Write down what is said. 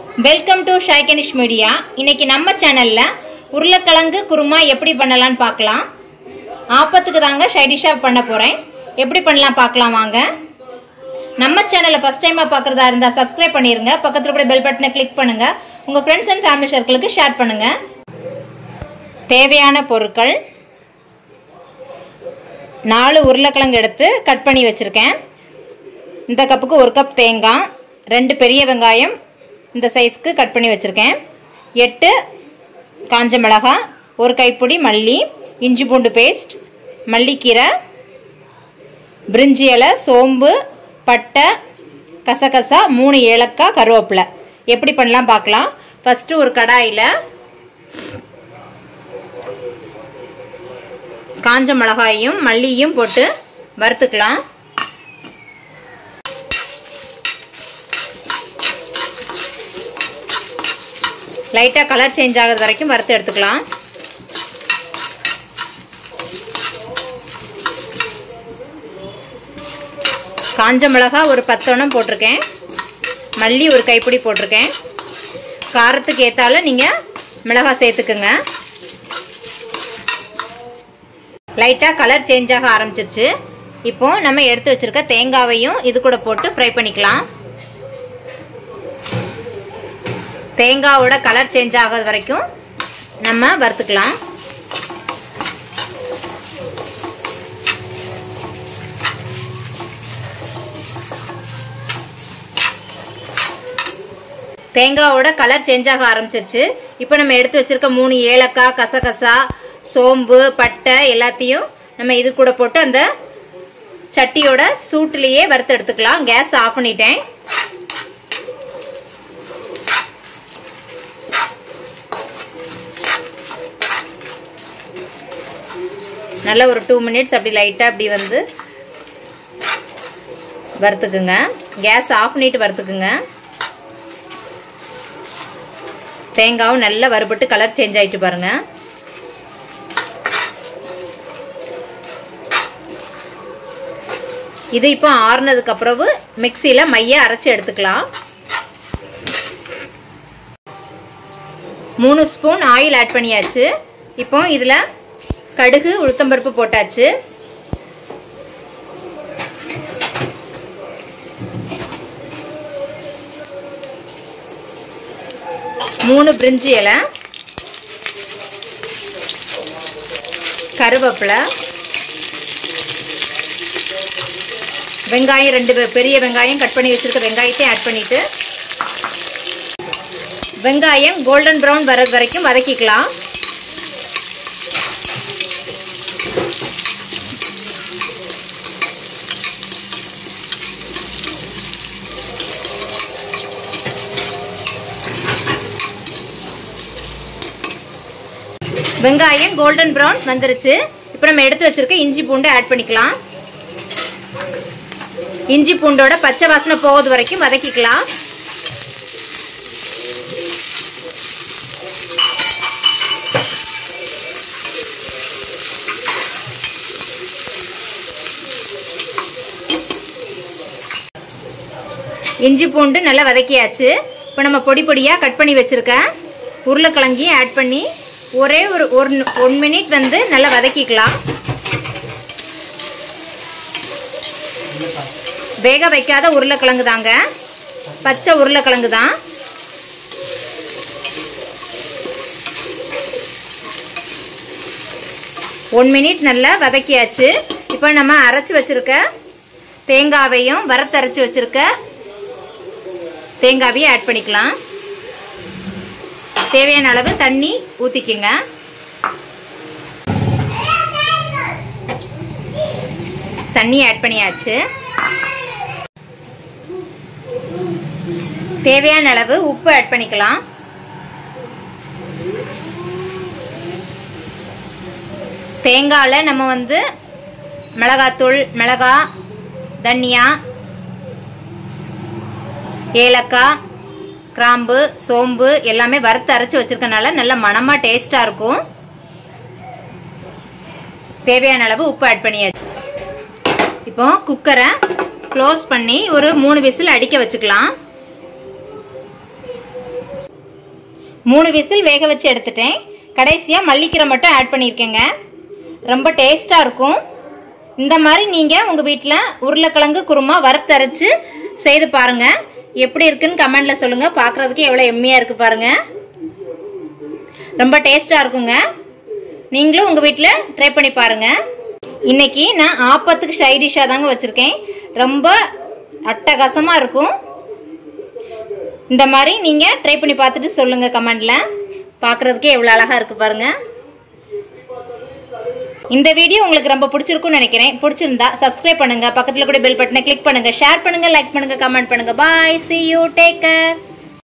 welcome to ஷைகனிஷ் media இன்னைக்கு நம்ம சேனல்ல உருளைக்கிழங்கு குருமா எப்படி பண்ணலாம்னு பார்க்கலாம் ஆப்பத்துக்கு தாங்க ஷைடிஷா பண்ண போறேன் எப்படி பண்ணலாம் பார்க்கலாம் வாங்க நம்ம சேனலை ஃபர்ஸ்ட் டைமா பார்க்குறதா இருந்தால் சப்ஸ்கிரைப் பண்ணிருங்க பக்கத்துல கூட பெல் பட்டனை கிளிக் பண்ணுங்க உங்க ஃப்ரெண்ட்ஸ் அண்ட் ஃபேமிலி சர்க்கிளுக்கு ஷேர் பண்ணுங்க தேவையான பொருட்கள் நாலு உருளைக்கிழங்கு எடுத்து கட் பண்ணி வச்சுருக்கேன் இந்த கப்புக்கு ஒரு கப் தேங்காய் ரெண்டு பெரிய வெங்காயம் இந்த சைஸ்க்கு கட் பண்ணி வச்சுருக்கேன் எட்டு காஞ்ச மிளகாய் ஒரு கைப்பிடி மல்லி இஞ்சி பூண்டு பேஸ்ட் மல்லிக்கீரை பிரிஞ்சி இலை சோம்பு பட்டை கசகசா மூணு ஏலக்காய் கருவேப்பிலை எப்படி பண்ணலாம் பார்க்கலாம் ஃபஸ்ட்டு ஒரு கடாயில் காஞ்ச மிளகாயும் மல்லியும் போட்டு வறுத்துக்கலாம் லைட்டாக கலர் சேஞ்ச் ஆகுது வரைக்கும் வறுத்து எடுத்துக்கலாம் காஞ்ச மிளகா ஒரு பத்தொன்னம் போட்டிருக்கேன் மல்லி ஒரு கைப்பிடி போட்டிருக்கேன் காரத்துக்கு ஏற்றால நீங்கள் மிளகா சேர்த்துக்குங்க லைட்டாக கலர் சேஞ்ச் ஆக ஆரம்பிச்சிருச்சு இப்போ நம்ம எடுத்து வச்சிருக்க தேங்காவையும் இது கூட போட்டு ஃப்ரை பண்ணிக்கலாம் தேங்காவோட கலர் சேஞ்ச் ஆகாத வரைக்கும் நம்ம வறுத்துக்கலாம் தேங்காவோட கலர் சேஞ்ச் ஆக ஆரம்பிச்சிருச்சு இப்போ நம்ம எடுத்து வச்சிருக்க மூணு ஏலக்காய் கசகசா சோம்பு பட்டை எல்லாத்தையும் நம்ம இது கூட போட்டு அந்த சட்டியோட சூட்டுலேயே வறுத்து எடுத்துக்கலாம் கேஸ் ஆஃப் பண்ணிட்டேன் நல்ல ஒரு டூ மினிட்ஸ் அப்படி லைட்டாக அப்படி வந்து வறுத்துக்குங்க கேஸ் ஆஃப் பண்ணிட்டு வறுத்துக்குங்க தேங்காவும் நல்லா வறுபட்டு கலர் சேஞ்ச் ஆயிட்டு பாருங்க இது இப்போ ஆறுனதுக்கு அப்புறம் மிக்சியில் மைய அரைச்சி எடுத்துக்கலாம் மூணு ஸ்பூன் ஆயில் ஆட் பண்ணியாச்சு இப்போ இதில் கடுகு உளுத்தம்பருப்பு போட்டாச்சு மூணு பிரிஞ்சி இலை கருவேப்பிலை வெங்காயம் ரெண்டு பெரிய வெங்காயம் கட் பண்ணி வச்சிருக்க வெங்காயத்தையும் ஆட் பண்ணிட்டு வெங்காயம் கோல்டன் ப்ரௌன் வர்றது வரைக்கும் வதக்கிக்கலாம் வெங்காயம் கோல்டன் ப்ரௌன் வந்துருச்சு இப்போ நம்ம எடுத்து வச்சிருக்க இஞ்சி பூண்டு ஆட் பண்ணிக்கலாம் இஞ்சி பூண்டோட பச்சை வாசனை போகுது வரைக்கும் வதக்கிக்கலாம் இஞ்சி பூண்டு நல்லா வதக்கியாச்சு இப்போ நம்ம பொடி பொடியாக கட் பண்ணி வச்சுருக்க உருளைக்கிழங்கையும் ஆட் பண்ணி ஒரே ஒரு ஒரு ஒன் மினிட் வந்து நல்லா வதக்கிக்கலாம் வேக வைக்காத உருளைக்கிழங்கு தாங்க பச்சை உருளைக்கிழங்கு தான் ஒன் மினிட் நல்லா வதக்கியாச்சு இப்போ நம்ம அரைச்சி வச்சிருக்க தேங்காவையும் வறுத்தரைச்சி வச்சிருக்க தேங்காவையும் ஆட் பண்ணிக்கலாம் தேவையான அளவு தண்ணி ஊற்றிக்குங்க தண்ணி ஆட் பண்ணியாச்சு தேவையான அளவு உப்பு ஆட் பண்ணிக்கலாம் தேங்காயில் நம்ம வந்து மிளகாத்தூள் மிளகா தனியா ஏலக்காய் கிராம்பு சோம்பு எல்லாமே வறுத்து அரைச்சி வச்சிருக்கனால நல்ல மனமாக டேஸ்டாக இருக்கும் தேவையான அளவு உப்பு ஆட் பண்ணியாச்சு இப்போ குக்கரை க்ளோஸ் பண்ணி ஒரு மூணு விசில் அடிக்க வச்சுக்கலாம் மூணு விசில் வேக வச்சு எடுத்துட்டேன் கடைசியாக மல்லிக்கீரை மட்டும் ஆட் பண்ணியிருக்கேங்க ரொம்ப டேஸ்ட்டாக இருக்கும் இந்த மாதிரி நீங்கள் உங்கள் வீட்டில் உருளைக்கிழங்கு குருமா வறுத்தரைச்சு செய்து பாருங்க எப்படி இருக்குன்னு கமெண்ட்ல சொல்லுங்க பார்க்கறதுக்கு எவ்வளோ எம்மியாக இருக்கு பாருங்க ரொம்ப டேஸ்ட்டாக இருக்குங்க நீங்களும் உங்கள் வீட்டில் ட்ரை பண்ணி பாருங்க இன்னைக்கு நான் ஆப்பத்துக்கு சைடிஷாக தாங்க வச்சுருக்கேன் ரொம்ப அட்டகாசமாக இருக்கும் இந்த மாதிரி நீங்கள் ட்ரை பண்ணி பார்த்துட்டு சொல்லுங்கள் கமெண்டில் பார்க்குறதுக்கே எவ்வளோ அழகாக இருக்குது பாருங்கள் இந்த வீடியோ உங்களுக்கு ரொம்ப பிடிச்சிருக்கும்னு நினைக்கிறேன் பிடிச்சிருந்தா சப்ஸ்கிரைப் பண்ணுங்க பக்கத்தில் கூட பெல் பட்டனை கிளிக் பண்ணுங்க ஷேர் பண்ணுங்க லைக் பண்ணுங்க கமெண்ட் பண்ணுங்க bye see you take care